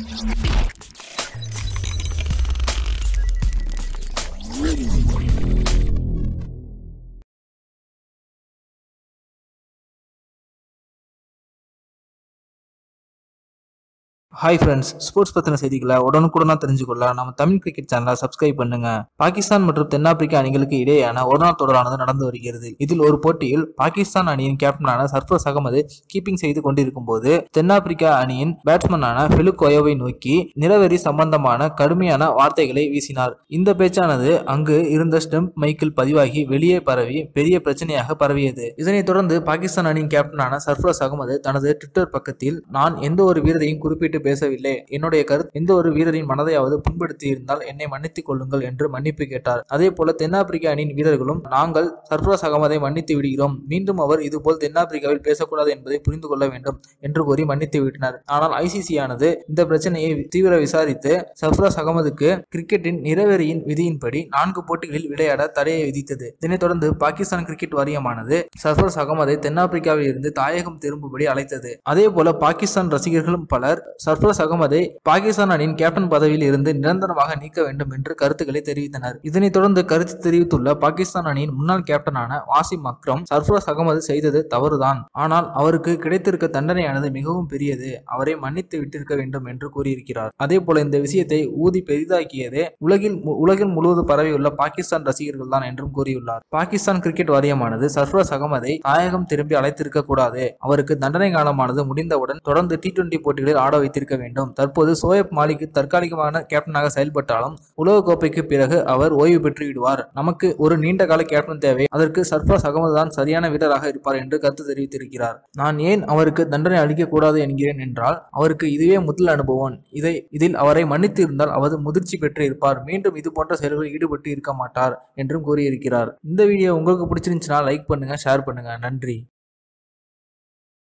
hi friends sports பற்றின செய்திகளை உடனுக்குடனா தெரிஞ்சுக்கொள்ள நம்ம தமிழ் கிரிக்கெட் சேனலை சப்ஸ்கிரைப் பண்ணுங்க பாகிஸ்தான் மற்றும் தென்னாப்பிரிக்கா அணிகளுக்கு இடையேயான ஒருநாள் தொடரானது நடந்து வருகிறது இதில் ஒரு போட்டியில் பாகிஸ்தான் அணியின் கேப்டனான சர்ஃபஸ் அகமது கீப்பிங் செய்து கொண்டிருக்கும் போது தென்னாப்பிரிக்கா அணியின் பேட்ஸ்மேனான ஃபெலுக் ஒயோவை நோக்கி நிறவெறி சம்பந்தமான கடுமையான வார்த்தைகளை வீசினார் இந்த பேச்சானது அங்கு இருந்த ஸ்டெம்ப் மைக்கில் பதிவாகி வெளியே பரவி பெரிய பிரச்சனையாக பரவியது இதனைத் தொடர்ந்து பாகிஸ்தான் அணியின் கேப்டனான சர்ஃபஸ் அகமது தனது ட்விட்டர் பக்கத்தில் நான் எந்த ஒரு வீரரையும் குறிப்பிட்டு பேசவில்லை என்னுடைய கருத்து எந்த ஒரு வீரரின் மனதையாவது புண்படுத்தி இருந்தால் என்னை மன்னித்துக் கொள்ளுங்கள் என்று மன்னிப்பு கேட்டார் அதே போல தென்னாப்பிரிக்க அணியின் வீரர்களும் நாங்கள் சர்ஃபராஸ் அகமதை மன்னித்து விடுகிறோம் மீண்டும் அவர் இதுபோல் தென்னாப்பிரிக்காவில் பேசக்கூடாது என்பதை புரிந்து கொள்ள வேண்டும் என்று கூறி மன்னித்து விட்டனர் ஆனால் ஐசிசி ஆனது இந்த பிரச்சனையை தீவிர விசாரித்து சர்ஃபராஸ் அகமதுக்கு கிரிக்கெட்டின் நிறவெறியின் விதியின்படி நான்கு போட்டிகளில் விளையாட தடையை விதித்தது இதனைத் தொடர்ந்து பாகிஸ்தான் கிரிக்கெட் வாரியமானது சர்ஃபராஸ் அகமதை தென்னாப்பிரிக்காவில் இருந்து தாயகம் திரும்பும்படி அழைத்தது அதே போல பாகிஸ்தான் ரசிகர்களும் பலர் சர்ஃபராஸ் அகமதை பாகிஸ்தான் அணியின் கேப்டன் பதவியில் இருந்து நிரந்தரமாக நீக்க வேண்டும் என்று கருத்துக்களை தெரிவித்தனர் இதனைத் தொடர்ந்து கருத்து தெரிவித்துள்ள பாகிஸ்தான் அணியின் முன்னாள் கேப்டனான வாசிம் அக்ரம் சர்ஃபராஸ் அகமது செய்தது தவறுதான் ஆனால் அவருக்கு கிடைத்திருக்க தண்டனையானது மிகவும் பெரியது அவரை மன்னித்து விட்டிருக்க வேண்டும் என்று கூறியிருக்கிறார் அதே போல இந்த விஷயத்தை ஊதி பெரிதாக்கியதே உலகில் மு- உலகில் முழுவதும் பரவியுள்ள பாகிஸ்தான் ரசிகர்கள் தான் என்றும் கூறியுள்ளார் பாகிஸ்தான் கிரிக்கெட் வாரியமானது சர்ஃபராஸ் அகமதை தாயகம் திரும்பி அழைத்திருக்க கூடாது அவருக்கு தண்டனை காலமானது முடிந்தவுடன் தொடர்ந்து டி டுவெண்டி போட்டிகளில் ஆட வைத்திருக்க வேண்டும் தற்போது சோயப் மாலிக் தற்காலிகமான கேப்டனாக செயல்பட்டாலும் உலகக்கோப்பைக்கு பிறகு அவர் ஓய்வு பெற்று விடுவார் நமக்கு ஒரு நீண்ட கால கேப்டன் தேவை அதற்கு சர்ஃபராஸ் அகமது தான் சரியான வீரராக இருப்பார் என்று கருத்து தெரிவித்திருக்கிறார் நான் ஏன் அவருக்கு தண்டனை அளிக்க கூடாது என்கிறேன் என்றால் அவருக்கு இதுவே முதல் அனுபவம் இதை இதில் அவரை மன்னித்து இருந்தால் அவர் முதிர்ச்சி பெற்று இருப்பார் மீண்டும் இது போன்ற செயல்களில் ஈடுபட்டு இருக்க மாட்டார் என்றும் கூறியிருக்கிறார் இந்த வீடியோ உங்களுக்கு பிடிச்சிருந்துச்சுன்னா லைக் பண்ணுங்க ஷேர் பண்ணுங்க நன்றி